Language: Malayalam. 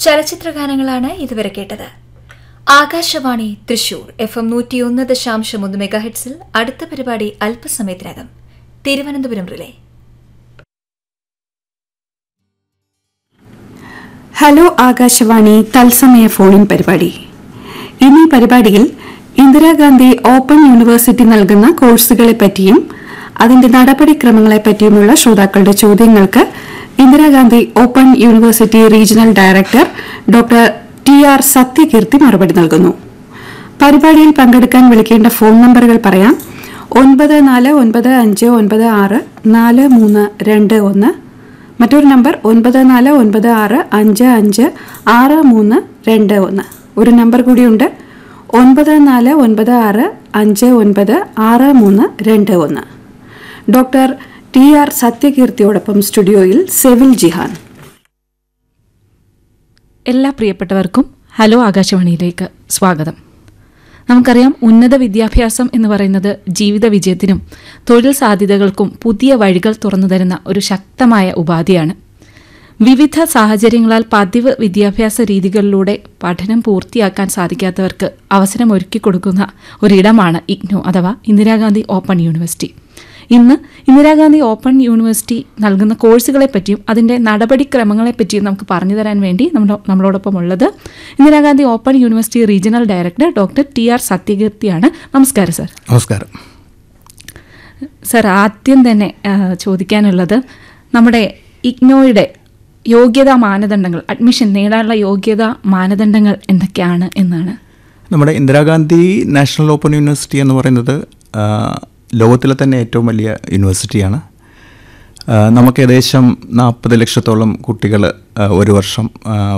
ചലച്ചിത്ര ഗാനങ്ങളാണ് ഇതുവരെ കേട്ടത് ആകാശവാണി തൃശൂർ എഫ് എം നൂറ്റിയൊന്ന് ദശാംശം ഒന്ന് മെഗാഹെഡ്സിൽ അടുത്ത പരിപാടി അല്പസമയത്തിനകം തിരുവനന്തപുരം റിലേ ഹലോ ആകാശവാണി തത്സമയ ഫോണിൻ പരിപാടി ഇന്ന് ഈ പരിപാടിയിൽ ഇന്ദിരാഗാന്ധി ഓപ്പൺ യൂണിവേഴ്സിറ്റി നൽകുന്ന കോഴ്സുകളെ പറ്റിയും അതിന്റെ നടപടിക്രമങ്ങളെ പറ്റിയുമുള്ള ശ്രോതാക്കളുടെ ചോദ്യങ്ങൾക്ക് Indira Gandhi open university regional director doctor T R Sathyakeerthi മറുപടി നൽകുന്നു പരിപാടിയിൽ പങ്കെടുക്കാൻ വിളിക്കേണ്ട ഫോൺ നമ്പറുകൾ പറയാം ഒൻപത് നാല് ഒൻപത് അഞ്ച് ഒൻപത് ആറ് നാല് മൂന്ന് രണ്ട് ഒന്ന് മറ്റൊരു നമ്പർ ഒൻപത് നാല് ഒൻപത് ആറ് അഞ്ച് അഞ്ച് ആറ് മൂന്ന് രണ്ട് ഒന്ന് ഒരു നമ്പർ കൂടിയുണ്ട് ഒൻപത് നാല് ഒൻപത് ആറ് അഞ്ച് ഒൻപത് ആറ് മൂന്ന് രണ്ട് ഒന്ന് ഡോക്ടർ ടി ആർ സത്യകീർത്തിയോടൊപ്പം സ്റ്റുഡിയോയിൽ സെവിൽ ജിഹാൻ എല്ലാ പ്രിയപ്പെട്ടവർക്കും ഹലോ ആകാശവാണിയിലേക്ക് സ്വാഗതം നമുക്കറിയാം ഉന്നത വിദ്യാഭ്യാസം എന്ന് പറയുന്നത് ജീവിത വിജയത്തിനും തൊഴിൽ സാധ്യതകൾക്കും പുതിയ വഴികൾ തുറന്നു തരുന്ന ഒരു ശക്തമായ ഉപാധിയാണ് വിവിധ സാഹചര്യങ്ങളാൽ പതിവ് വിദ്യാഭ്യാസ രീതികളിലൂടെ പഠനം പൂർത്തിയാക്കാൻ സാധിക്കാത്തവർക്ക് അവസരം ഒരുക്കി കൊടുക്കുന്ന ഒരിടമാണ് ഇഗ്നോ അഥവാ ഇന്ദിരാഗാന്ധി ഓപ്പൺ യൂണിവേഴ്സിറ്റി ഇന്ന് ഇന്ദിരാഗാന്ധി ഓപ്പൺ യൂണിവേഴ്സിറ്റി നൽകുന്ന കോഴ്സുകളെ പറ്റിയും അതിൻ്റെ നടപടിക്രമങ്ങളെ പറ്റിയും നമുക്ക് പറഞ്ഞു തരാൻ വേണ്ടി നമ്മുടെ നമ്മളോടൊപ്പം ഉള്ളത് Indira Gandhi open university regional director doctor T R സത്യകീർത്തിയാണ് നമസ്കാരം സർ നമസ്കാരം സർ ആദ്യം തന്നെ ആ, ചോദിക്കാനുള്ളത് നമ്മുടെ ഇഗ്നോയുടെ യോഗ്യതാ മാനദണ്ഡങ്ങൾ അഡ്മിഷൻ നേടാനുള്ള യോഗ്യതാ മാനദണ്ഡങ്ങൾ എന്തൊക്കെയാണ് എന്നാണ് നമ്മുടെ ഇന്ദിരാഗാന്ധി നാഷണൽ ഓപ്പൺ യൂണിവേഴ്സിറ്റി എന്ന് പറയുന്നത് ആ, ലോകത്തിലെ തന്നെ ഏറ്റവും വലിയ യൂണിവേഴ്സിറ്റിയാണ് ആ, നമുക്ക് ഏകദേശം നാൽപ്പത് ലക്ഷത്തോളം കുട്ടികൾ ഒരു വർഷം ആ,